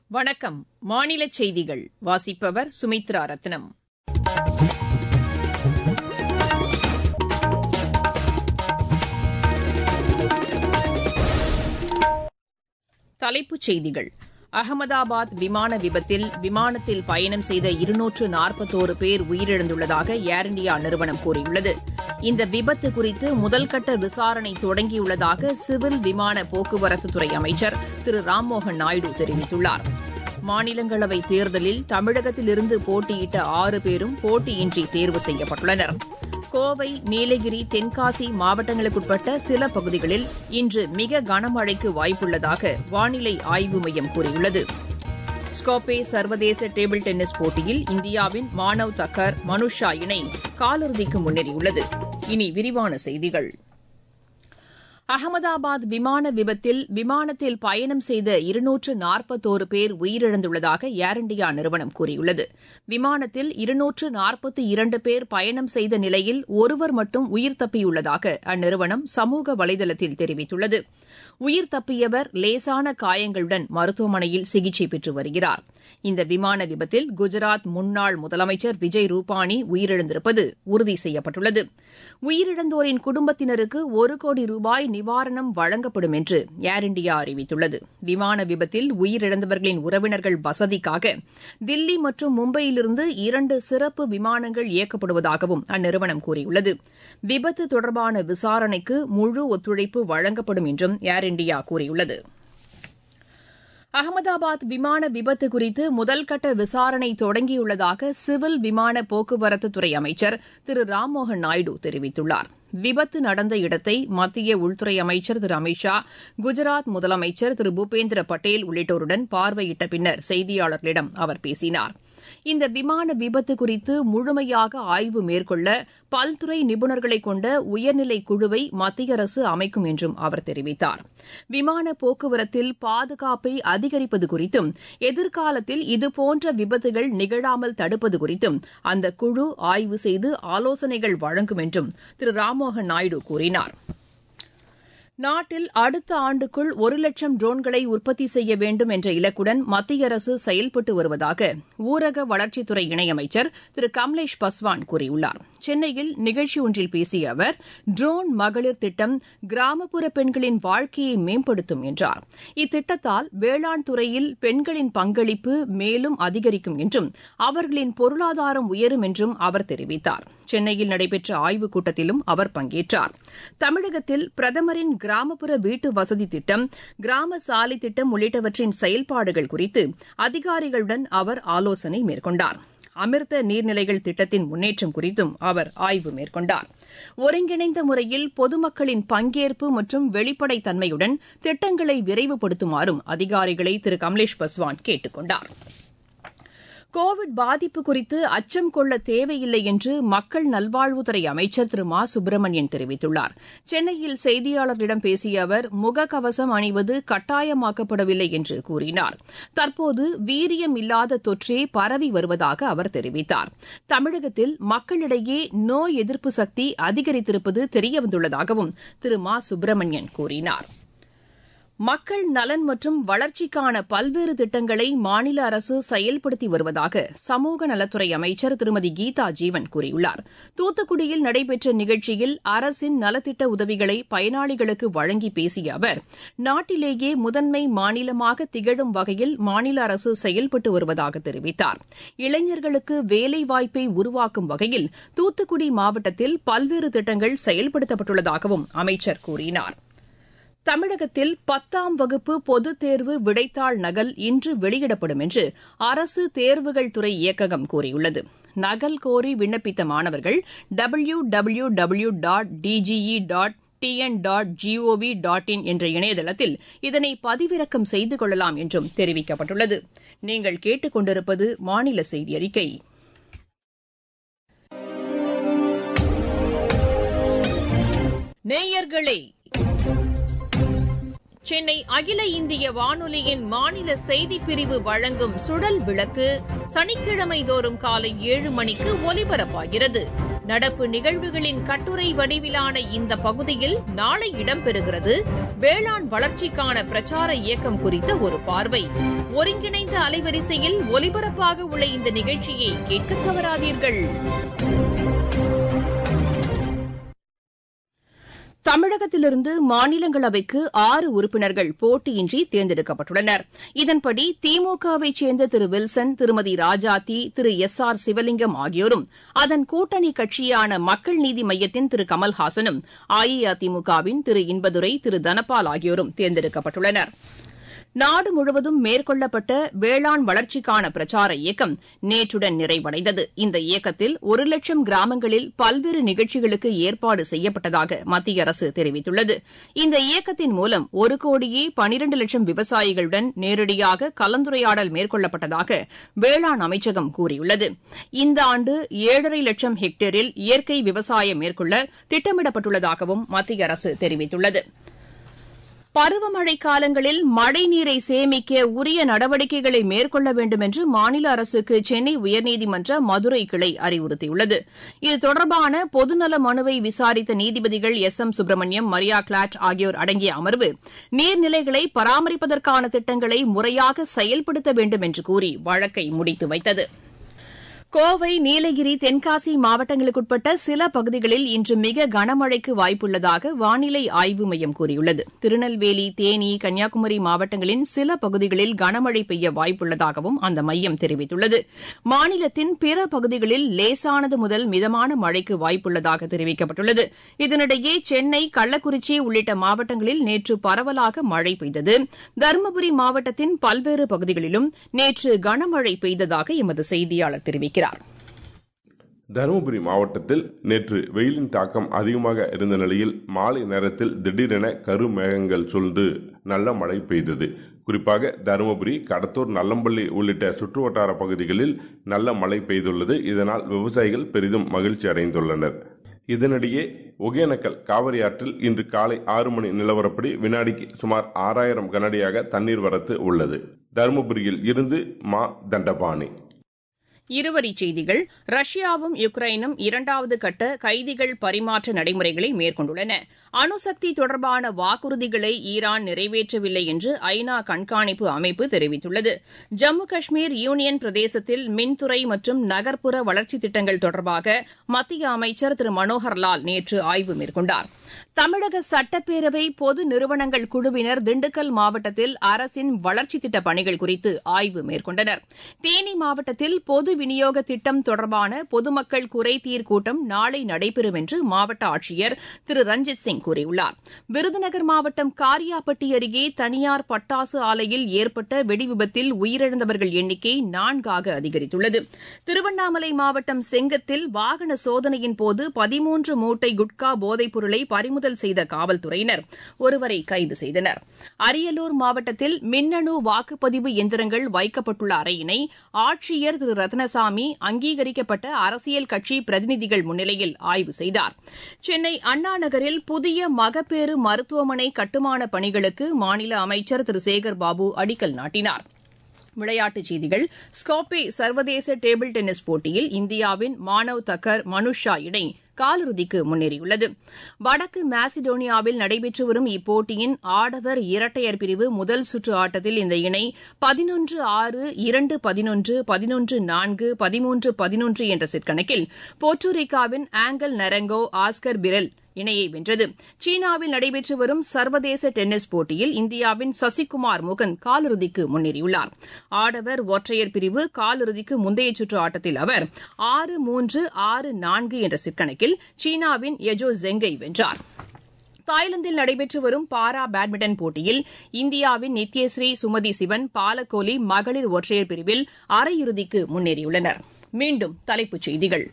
வணக்கம் மாநில செய்திகள் வாசிப்பவர் சுமித்ரா ரத்னம் தலைப்புச் செய்திகள் அகமதாபாத் விமான விபத்தில் விமானத்தில் பயணம் செய்த இருநூற்று நாற்பத்தோரு பேர் உயிரிழந்துள்ளதாக ஏர் இண்டியா நிறுவனம் கூறியுள்ளது இந்த விபத்து குறித்து முதல்கட்ட விசாரணை தொடங்கியுள்ளதாக சிவில் விமான போக்குவரத்துத்துறை அமைச்சர் திரு ராம்மோகன் நாயுடு தெரிவித்துள்ளார் மாநிலங்களவை தேர்தலில் தமிழகத்திலிருந்து போட்டியிட்ட ஆறு பேரும் போட்டியின்றி தேர்வு செய்யப்பட்டுள்ளனர் கோவை நீலகிரி தென்காசி மாவட்டங்களுக்குட்பட்ட சில பகுதிகளில் இன்று மிக கனமழைக்கு வாய்ப்புள்ளதாக வானிலை ஆய்வு மையம் கூறியுள்ளது ஸ்கோபே சர்வதேச டேபிள் டென்னிஸ் போட்டியில் இந்தியாவின் மானவ் தக்கர் மனுஷா இணை காலிறுதிக்கு முன்னேறியுள்ளது இனி விரிவான செய்திகள் அகமதாபாத் விமான விபத்தில் விமானத்தில் பயணம் செய்த இருநூற்று நாற்பத்தோரு பேர் உயிரிழந்துள்ளதாக ஏர் இண்டியா நிறுவனம் கூறியுள்ளது விமானத்தில் இருநூற்று நாற்பத்தி இரண்டு பேர் பயணம் செய்த நிலையில் ஒருவர் மட்டும் உயிர் தப்பியுள்ளதாக அந்நிறுவனம் சமூக வலைதளத்தில் தெரிவித்துள்ளது உயிர் தப்பியவர் லேசான காயங்களுடன் மருத்துவமனையில் சிகிச்சை பெற்று வருகிறார் இந்த விமான விபத்தில் குஜராத் முன்னாள் முதலமைச்சர் விஜய் ரூபானி உயிரிழந்திருப்பது உறுதி செய்யப்பட்டுள்ளது உயிரிழந்தோரின் குடும்பத்தினருக்கு ஒரு கோடி ரூபாய் நிவாரணம் வழங்கப்படும் என்று ஏர் இண்டியா அறிவித்துள்ளது விமான விபத்தில் உயிரிழந்தவர்களின் உறவினர்கள் வசதிக்காக தில்லி மற்றும் மும்பையிலிருந்து இரண்டு சிறப்பு விமானங்கள் இயக்கப்படுவதாகவும் அந்நிறுவனம் கூறியுள்ளது விபத்து தொடர்பான விசாரணைக்கு முழு ஒத்துழைப்பு வழங்கப்படும் என்றும் ஏர் இண்டியா கூறியுள்ளது அகமதாபாத் விமான விபத்து குறித்து முதல்கட்ட விசாரணை தொடங்கியுள்ளதாக சிவில் விமான போக்குவரத்துத்துறை அமைச்சர் திரு ராம்மோகன் நாயுடு தெரிவித்துள்ளார் விபத்து நடந்த இடத்தை மத்திய உள்துறை அமைச்சர் திரு அமித் ஷா குஜராத் முதலமைச்சர் திரு பூபேந்திர பட்டேல் உள்ளிட்டோருடன் பார்வையிட்ட பின்னர் செய்தியாளர்களிடம் அவர் பேசினார் இந்த விமான விபத்து குறித்து முழுமையாக ஆய்வு மேற்கொள்ள பல்துறை நிபுணர்களை கொண்ட உயர்நிலை குழுவை மத்திய அரசு அமைக்கும் என்றும் அவர் தெரிவித்தார் விமான போக்குவரத்தில் பாதுகாப்பை அதிகரிப்பது குறித்தும் எதிர்காலத்தில் இதுபோன்ற விபத்துகள் நிகழாமல் தடுப்பது குறித்தும் அந்த குழு ஆய்வு செய்து ஆலோசனைகள் வழங்கும் என்றும் திரு ராம்மோகன் நாயுடு கூறினார் நாட்டில் அடுத்த ஆண்டுக்குள் ஒரு லட்சம் ட்ரோன்களை உற்பத்தி செய்ய வேண்டும் என்ற இலக்குடன் மத்திய அரசு செயல்பட்டு வருவதாக ஊரக வளர்ச்சித்துறை இணையமைச்சர் திரு கமலேஷ் பஸ்வான் கூறியுள்ளார் சென்னையில் நிகழ்ச்சி ஒன்றில் பேசிய அவர் ட்ரோன் மகளிர் திட்டம் கிராமப்புற பெண்களின் வாழ்க்கையை மேம்படுத்தும் என்றார் இத்திட்டத்தால் வேளாண் துறையில் பெண்களின் பங்களிப்பு மேலும் அதிகரிக்கும் என்றும் அவர்களின் பொருளாதாரம் உயரும் என்றும் அவர் தெரிவித்தார் சென்னையில் நடைபெற்ற ஆய்வுக் கூட்டத்திலும் அவர் பங்கேற்றார் தமிழகத்தில் பிரதமரின் கிராமப்புற வீட்டு வசதி திட்டம் கிராம சாலை திட்டம் உள்ளிட்டவற்றின் செயல்பாடுகள் குறித்து அதிகாரிகளுடன் அவர் ஆலோசனை மேற்கொண்டார் அமிர்த நீர்நிலைகள் திட்டத்தின் முன்னேற்றம் குறித்தும் அவர் ஆய்வு மேற்கொண்டார் ஒருங்கிணைந்த முறையில் பொதுமக்களின் பங்கேற்பு மற்றும் வெளிப்படைத் தன்மையுடன் திட்டங்களை விரைவுபடுத்துமாறும் அதிகாரிகளை திரு கமலேஷ் பஸ்வான் கேட்டுக் கொண்டாா் கோவிட் பாதிப்பு குறித்து அச்சம் கொள்ள தேவையில்லை என்று மக்கள் நல்வாழ்வுத்துறை அமைச்சர் திரு மா சுப்பிரமணியன் தெரிவித்துள்ளார் சென்னையில் செய்தியாளர்களிடம் பேசிய அவர் முகக்கவசம் அணிவது கட்டாயமாக்கப்படவில்லை என்று கூறினார் தற்போது வீரியம் இல்லாத தொற்றே பரவி வருவதாக அவர் தெரிவித்தார் தமிழகத்தில் மக்களிடையே நோய் எதிர்ப்பு சக்தி அதிகரித்திருப்பது தெரியவந்துள்ளதாகவும் திரு மா சுப்பிரமணியன் கூறினார் மக்கள் நலன் மற்றும் வளர்ச்சிக்கான பல்வேறு திட்டங்களை மாநில அரசு செயல்படுத்தி வருவதாக சமூக நலத்துறை அமைச்சர் திருமதி கீதா ஜீவன் கூறியுள்ளார் தூத்துக்குடியில் நடைபெற்ற நிகழ்ச்சியில் அரசின் நலத்திட்ட உதவிகளை பயனாளிகளுக்கு வழங்கி பேசிய அவர் நாட்டிலேயே முதன்மை மாநிலமாக திகழும் வகையில் மாநில அரசு செயல்பட்டு வருவதாக தெரிவித்தார் இளைஞர்களுக்கு வேலைவாய்ப்பை உருவாக்கும் வகையில் தூத்துக்குடி மாவட்டத்தில் பல்வேறு திட்டங்கள் செயல்படுத்தப்பட்டுள்ளதாகவும் அமைச்சர் கூறினார் தமிழகத்தில் பத்தாம் வகுப்பு பொதுத் தேர்வு விடைத்தாள் நகல் இன்று வெளியிடப்படும் என்று அரசு தேர்வுகள் துறை இயக்ககம் கூறியுள்ளது நகல் கோரி விண்ணப்பித்த மாணவர்கள் W W W dot DGE dot TN dot GOV dot in என்ற இணையதளத்தில் இதனை பதிவிறக்கம் செய்து கொள்ளலாம் என்றும் தெரிவிக்கப்பட்டுள்ளது நீங்கள் கேட்டுக் கொண்டிருப்பது மாநில செய்தி அறிக்கை நேயர்களே சென்னை அகில இந்திய வானொலியின் மாநில செய்திப் பிரிவு வழங்கும் சுழல் விளக்கு சனிக்கிழமை தோறும் காலை ஏழு மணிக்கு ஒலிபரப்பாகிறது நடப்பு நிகழ்வுகளின் கட்டுரை வடிவிலான இந்த பகுதியில் நாளை இடம்பெறுகிறது வேளாண் வளர்ச்சிக்கான பிரச்சார இயக்கம் குறித்த ஒரு பார்வை ஒருங்கிணைந்த அலைவரிசையில் ஒலிபரப்பாக உள்ள இந்த நிகழ்ச்சியை கேட்க தவறாதீர்கள் தமிழகத்திலிருந்து மாநிலங்களவைக்கு ஆறு உறுப்பினர்கள் போட்டியின்றி தேர்ந்தெடுக்கப்பட்டுள்ளனர் இதன்படி திமுகவைச் சேர்ந்த Thiru Wilson Thirumathi Rajathi Thiru S R Sivalingam ஆகியோரும் அதன் கூட்டணி கட்சியான மக்கள் நீதி மய்யத்தின் திரு கமல்ஹாசனும் அஇஅதிமுகவின் திரு இன்பதுரை திரு தனபால் ஆகியோரும் தேர்ந்தெடுக்கப்பட்டுள்ளனா் நாடு முழுவதும் மேற்கொள்ளப்பட்ட வேளாண் வளர்ச்சிக்கான பிரச்சார இயக்கம் நேற்றுடன் நிறைவடைந்தது இந்த இயக்கத்தில் ஒரு லட்சம் கிராமங்களில் பல்வேறு நிகழ்ச்சிகளுக்கு ஏற்பாடு செய்யப்பட்டதாக மத்திய அரசு தெரிவித்துள்ளது இந்த இயக்கத்தின் மூலம் ஒரு கோடியே பனிரண்டு லட்சம் விவசாயிகளுடன் நேரடியாக கலந்துரையாடல் மேற்கொள்ளப்பட்டதாக வேளாண் அமைச்சகம் கூறியுள்ளது இந்த ஆண்டு ஏழரை லட்சம் ஹெக்டேரில் இயற்கை விவசாயம் மேற்கொள்ள திட்டமிடப்பட்டுள்ளதாகவும் மத்திய அரசு தெரிவித்துள்ளது பருவமழை காலங்களில் மழைநீரை சேமிக்க உரிய நடவடிக்கைகளை மேற்கொள்ள வேண்டும் என்று மாநில அரசுக்கு சென்னை உயர்நீதிமன்ற மதுரை கிளை அறிவுறுத்தியுள்ளது இது தொடர்பான பொதுநல மனுவை விசாரித்த நீதிபதிகள் S M Subramaniam Maria Clete ஆகியோர் அடங்கிய அமர்வு நீர்நிலைகளை பராமரிப்பதற்கான திட்டங்களை முறையாக செயல்படுத்த வேண்டும் என்று கூறி வழக்கை முடித்து வைத்தது கோவை நீலகிரி தென்காசி மாவட்டங்களுக்குட்பட்ட சில பகுதிகளில் இன்று மிக கனமழைக்கு வாய்ப்புள்ளதாக வானிலை ஆய்வு மையம் கூறியுள்ளது திருநெல்வேலி தேனி கன்னியாகுமரி மாவட்டங்களின் சில பகுதிகளில் கனமழை பெய்ய வாய்ப்புள்ளதாகவும் அந்த மையம் தெரிவித்துள்ளது மாநிலத்தின் பிற பகுதிகளில் லேசானது முதல் மிதமான மழைக்கு வாய்ப்புள்ளதாக தெரிவிக்கப்பட்டுள்ளது இதனிடையே சென்னை கள்ளக்குறிச்சி உள்ளிட்ட மாவட்டங்களில் நேற்று பரவலாக மழை பெய்தது தருமபுரி மாவட்டத்தின் பல்வேறு பகுதிகளிலும் நேற்று கனமழை பெய்ததாக எமது செய்தியாளர் தெரிவிக்கிறார் தருமபுரி மாவட்டத்தில் நேற்று வெயிலின் தாக்கம் அதிகமாக இருந்த நிலையில் மாலை நேரத்தில் திடீரென கருமேகங்கள் சூழ்ந்து நல்ல மழை பெய்தது குறிப்பாக தருமபுரி கடத்தூர் நல்லம்பள்ளி உள்ளிட்ட சுற்றுவட்டார பகுதிகளில் நல்ல மழை பெய்துள்ளது இதனால் விவசாயிகள் பெரிதும் மகிழ்ச்சி அடைந்துள்ளனர் இதனிடையே ஒகேனக்கல் காவிரி ஆற்றில் இன்று காலை ஆறு மணி நிலவரப்படி வினாடிக்கு சுமார் ஆறாயிரம் கனடியாக தண்ணீர் வரத்து உள்ளது தருமபுரியில் இருந்து மா தண்டபாணி இருவரிச் செய்திகள் ரஷ்யாவும் யுக்ரைனும் இரண்டாவது கட்ட கைதிகள் பரிமாற்ற நடைமுறைகளை மேற்கொண்டுள்ளன அணுசக்தி தொடர்பான வாக்குறுதிகளை ஈரான் நிறைவேற்றவில்லை என்று ஐநா கண்காணிப்பு அமைப்பு தெரிவித்துள்ளது ஜம்மு காஷ்மீர் யூனியன் பிரதேசத்தில் மின்துறை மற்றும் நகர்ப்புற வளர்ச்சித் திட்டங்கள் தொடர்பாக மத்திய அமைச்சர் திரு மனோகர் லால் நேற்று ஆய்வு மேற்கொண்டார் தமிழக சட்டப்பேரவை பொது நிறுவனங்கள் குழுவினர் திண்டுக்கல் மாவட்டத்தில் அரசின் வளர்ச்சித் திட்டப் பணிகள் குறித்து ஆய்வு மேற்கொண்டனர் தேனி மாவட்டத்தில் பொது விநியோக திட்டம் தொடர்பான பொதுமக்கள் குறைதீர் கூட்டம் நாளை நடைபெறும் என்று மாவட்ட ஆட்சியர் திரு ரஞ்சித் சிங் கூறியுள்ளார் விருதுநகர் மாவட்டம் காரியாபட்டி அருகே தனியார் பட்டாசு ஆலையில் ஏற்பட்ட வெடிவிபத்தில் உயிரிழந்தவர்கள் எண்ணிக்கை நான்காக அதிகரித்துள்ளது திருவண்ணாமலை மாவட்டம் செங்கத்தில் வாகன சோதனையின் போது பதிமூன்று மூட்டை குட்கா போதைப் பொருளை பறிமுதல் செய்த காவல்துறையினர் ஒருவரை கைது செய்தனர் அரியலூர் மாவட்டத்தில் மின்னணு வாக்குப்பதிவு எந்திரங்கள் வைக்கப்பட்டுள்ள அறையினை ஆட்சியர் திரு ரத்னசாமி அங்கீகரிக்கப்பட்ட அரசியல் கட்சி பிரதிநிதிகள் முன்னிலையில் ஆய்வு செய்தார் சென்னை அண்ணா நகரில் புதிய மகப்பேறு மருத்துவமனை கட்டுமான பணிகளுக்கு மாநில அமைச்சர் திரு சேகர் பாபு அடிக்கல் நாட்டினார் விளையாட்டுச் செய்திகள் ஸ்கோப்பே சர்வதேச டேபிள் டென்னிஸ் போட்டியில் இந்தியாவின் மானவ் தக்கர் மனுஷா இணை காலிறுதிக்கு முன்னேறியுள்ளது வடக்கு மாசிடோனியாவில் நடைபெற்று வரும் இப்போட்டியின் ஆடவர் இரட்டையர் பிரிவு முதல் சுற்று ஆட்டத்தில் இந்த இணை பதினொன்று ஆறு இரண்டு பதினொன்று பதினொன்று நான்கு பதிமூன்று பதினொன்று என்ற செட் கணக்கில் போர்ச்சுரிக்காவின் ஆங்கல் நரங்கோ ஆஸ்கர் பிரெல் இணையை வென்றது சீனாவில் நடைபெற்று வரும் சர்வதேச டென்னிஸ் போட்டியில் இந்தியாவின் சசிகுமார் முகன் காலிறுதிக்கு முன்னேறியுள்ளார் ஆடவர் ஒற்றையர் பிரிவு காலிறுதிக்கு முந்தைய சுற்று ஆட்டத்தில் அவர் ஆறு மூன்று ஆறு நான்கு என்ற செட் கணக்கில் சீனாவின் எஜோ ஜெங்கை வென்றார் தாய்லாந்தில் நடைபெற்று வரும் பாரா பேட்மிண்டன் போட்டியில் இந்தியாவின் நித்யஸ்ரீ சுமதி சிவன் பாலக்கோலி மகளிர் ஒற்றையர் பிரிவில் அரையிறுதிக்கு முன்னேறியுள்ளனர் மீண்டும் தலைப்புச் செய்திகள்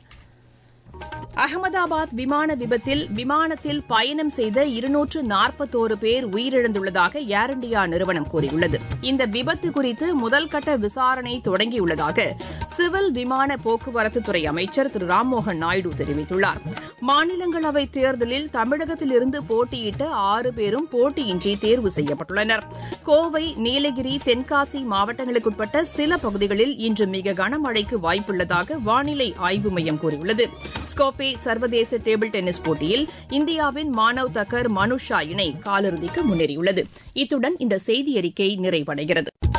அகமதாபாத் விமான விபத்தில் விமானத்தில் பயணம் செய்த இருநூற்று நாற்பத்தோரு பேர் உயிரிழந்துள்ளதாக ஏர் இண்டியா நிறுவனம் கூறியுள்ளது இந்த விபத்து குறித்து முதல்கட்ட விசாரணை தொடங்கியுள்ளதாக சிவில் விமான போக்குவரத்துத்துறை அமைச்சர் திரு ராம்மோகன் நாயுடு தெரிவித்துள்ளார் மாநிலங்களவை தேர்தலில் தமிழகத்திலிருந்து போட்டியிட்ட ஆறு பேரும் போட்டியின்றி தேர்வு செய்யப்பட்டுள்ளனர் கோவை நீலகிரி தென்காசி மாவட்டங்களுக்குட்பட்ட சில பகுதிகளில் இன்று மிக கனமழைக்கு வாய்ப்புள்ளதாக வானிலை ஆய்வு மையம் கூறியுள்ளது ஸ்கோபே சர்வதேச டேபிள் டென்னிஸ் போட்டியில் இந்தியாவின் மானவ் தக்கர் மனுஷா இணை காலிறுதிக்கு முன்னேறியுள்ளது இத்துடன் இந்த செய்தி அறிக்கை நிறைவடைகிறது